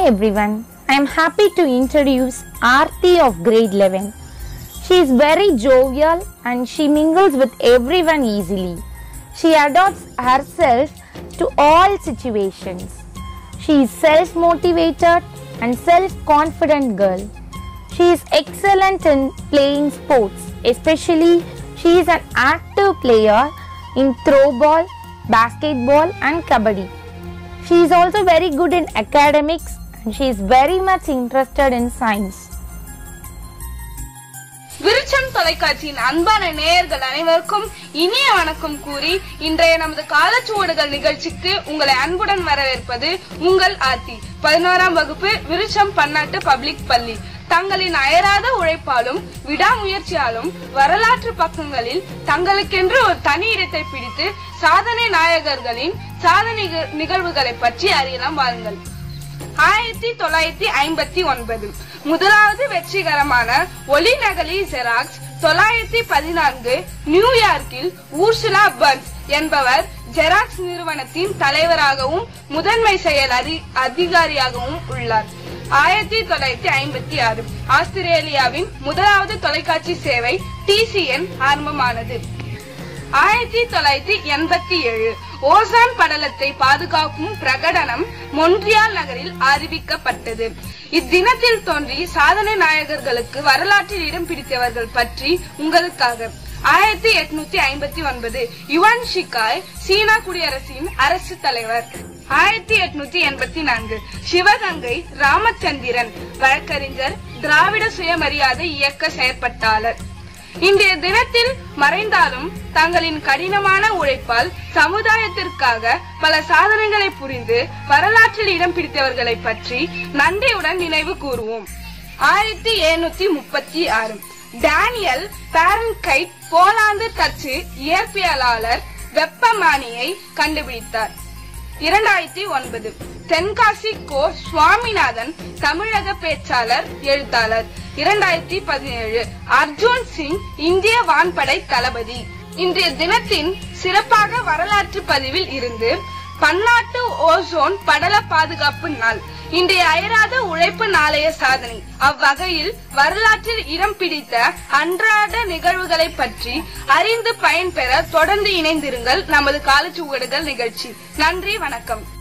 everyone. I am happy to introduce Aarti of grade 11. She is very jovial and she mingles with everyone easily. She adapts herself to all situations. She is self motivated and self confident girl. She is excellent in playing sports, especially she is an active player in throwball, basketball and kabaddi. She is also very good in academics and she is very much interested in science. விருச்சம் தொலைக்காட்சியின் அன்பான நேயர்கள் அனைவருக்கும் இனிய வணக்கம் கூறி இன்றைய நமது காலச்சுவடுகள் நிகழ்ச்சிக்கு உங்களை அன்புடன் வரவேற்பது உங்கள் ஆர்த்தி பதினோராம் வகுப்பு விருச்சம் பன்னாட்டு பப்ளிக் பள்ளி தங்களின் அயராத உழைப்பாலும் விடாமுயற்சியாலும் வரலாற்று பக்கங்களில் தங்களுக்கென்று ஒரு தனி இடத்தை பிடித்து சாதனை நாயகர்களின் சாதனை நிகழ்வுகளை பற்றி அறியலாம் வாருங்கள் ஆயிரத்தி தொள்ளாயிரத்தி ஐம்பத்தி ஒன்பது முதலாவது வெற்றிகரமான ஒளிநகலி ஜெராக்ஸ் தொள்ளாயிரத்தி பதினான்கு நியூயார்க்கில் ஊர்சுலா பர்ன்ஸ் என்பவர் ஜெராக்ஸ் நிறுவனத்தின் தலைவராகவும் முதன்மை செயல் அதி அதிகாரியாகவும் உள்ளார் ஆயிரத்தி தொள்ளாயிரத்தி ஐம்பத்தி ஆறு ஆஸ்திரேலியாவின் முதலாவது தொலைக்காட்சி சேவை டிசிஎன் ஆரம்பமானது ஆயிரத்தி தொள்ளாயிரத்தி எண்பத்தி ஏழு ஓசான் படலத்தை பாதுகாக்கும் பிரகடனம் மொன்றியால் நகரில் அறிவிக்கப்பட்டது இத்தினத்தில் தோன்றி சாதனை நாயகர்களுக்கு வரலாற்றில் இடம் பிடித்தவர்கள் பற்றி உங்களுக்காக ஆயிரத்தி எட்நூத்தி ஐம்பத்தி ஒன்பது யுவான் ஷிகாய் சீனா குடியரசின் அரசு தலைவர் ஆயிரத்தி எட்நூத்தி எண்பத்தி நான்கு சிவகங்கை ராமச்சந்திரன் வழக்கறிஞர் திராவிட சுயமரியாதை இயக்க செயற்பட்டாளர் இன்றைய தினத்தில் மறைந்தாலும் தங்களின் கடினமான உழைப்பால் சமுதாயத்திற்காக பல சாதனைகளை புரிந்து வரலாற்றில் இடம் பிடித்தவர்களை பற்றி நன்றியுடன் நினைவு கூறுவோம் ஆயிரத்தி எழுநூத்தி முப்பத்தி ஆறு டேனியல் பாரன்கைட் போலாந்து தச்சு இயற்பியலாளர் வெப்பமானியை கண்டுபிடித்தார் இரண்டாயிரத்தி ஒன்பது தென்காசி கோ சுவாமிநாதன் தமிழக பேச்சாளர் எழுத்தாளர் இரண்டாயிரத்தி பதினேழு அர்ஜுன் சிங் இந்திய வான்படை தளபதி இன்றைய தினத்தின் சிறப்பாக வரலாற்று பதிவில் இருந்து பன்னாட்டு ஓசோன் படல பாதுகாப்பு நாள் இன்றைய அயராத உழைப்பு நாளைய சாதனை அவ்வகையில் வரலாற்றில் இடம் பிடித்த அன்றாட நிகழ்வுகளை பற்றி அறிந்து பயன்பெற தொடர்ந்து இணைந்திருங்கள் நமது காலச்சுவடுகள் நிகழ்ச்சி நன்றி வணக்கம்